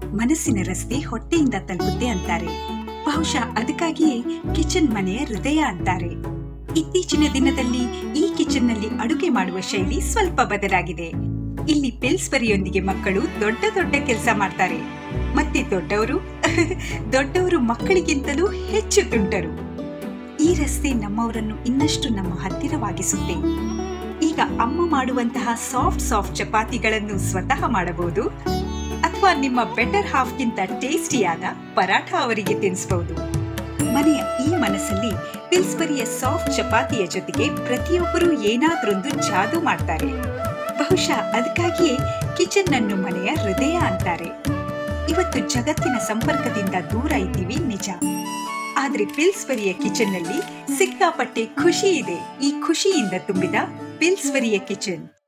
ಮನಸ್ಸಿನ ರಸ್ತೆ ಹೊಟ್ಟೆಯಿಂದ ತಲುಪುತ್ತೆ ಅಂತಾರೆ ಬಹುಶಃ ಅದಕ್ಕಾಗಿಯೇ ಕಿಚನ್ ಮನೆಯ ಹೃದಯ ಅಂತಾರೆ ಇತ್ತೀಚಿನ ದಿನದಲ್ಲಿ ಈ ಕಿಚನ್ ನಲ್ಲಿ ಅಡುಗೆ ಮಾಡುವ ಶೈಲಿ ಸ್ವಲ್ಪ ಬದಲಾಗಿದೆ ಇಲ್ಲಿ ಪಿಲ್ಸ್ಬರಿಯೊಂದಿಗೆ ಮಕ್ಕಳು ದೊಡ್ಡ ದೊಡ್ಡ ಕೆಲಸ ಮಾಡ್ತಾರೆ ಮತ್ತೆ ದೊಡ್ಡವರು ದೊಡ್ಡವರು ಮಕ್ಕಳಿಗಿಂತಲೂ ಹೆಚ್ಚು ತುಂಟರು ಈ ರಸ್ತೆ ನಮ್ಮವರನ್ನು ಇನ್ನಷ್ಟು ನಮ್ಮ ಹತ್ತಿರವಾಗಿಸುತ್ತೆ ಈಗ ಅಮ್ಮ ಮಾಡುವಂತಹ ಸಾಫ್ಟ್ ಸಾಫ್ಟ್ ಚಪಾತಿಗಳನ್ನು ಸ್ವತಃ ಮಾಡಬಹುದು ಅಥವಾ ನಿಮ್ಮ ಬೆಟರ್ ಹಾಫ್ಗಿಂತ ಟೇಸ್ಟಿಯಾದ ಪರಾಠ ಅವರಿಗೆ ತಿನ್ನಿಸಬಹುದು ಮನೆಯ ಈ ಮನಸ್ಸಲ್ಲಿ ಪಿಲ್ಸ್ಬರಿಯ ಸಾಫ್ಟ್ ಚಪಾತಿಯ ಜೊತೆಗೆ ಪ್ರತಿಯೊಬ್ಬರು ಏನಾದ್ರೊಂದು ಜಾದು ಮಾಡ್ತಾರೆ ಬಹುಶಃ ಅದಕ್ಕಾಗಿಯೇ ಕಿಚನ್ ಅನ್ನು ಮನೆಯ ಹೃದಯ ಅಂತಾರೆ ಇವತ್ತು ಜಗತ್ತಿನ ಸಂಪರ್ಕದಿಂದ ದೂರ ಇದ್ದೀವಿ ನಿಜ ಆದ್ರೆ ಪಿಲ್ಸ್ಬರಿಯ ಕಿಚನ್ ನಲ್ಲಿ ಸಿಕ್ಕಾಪಟ್ಟೆ ಖುಷಿ ಇದೆ ಈ ಖುಷಿಯಿಂದ ತುಂಬಿದ ಪಿಲ್ಸ್ಬರಿಯ ಕಿಚನ್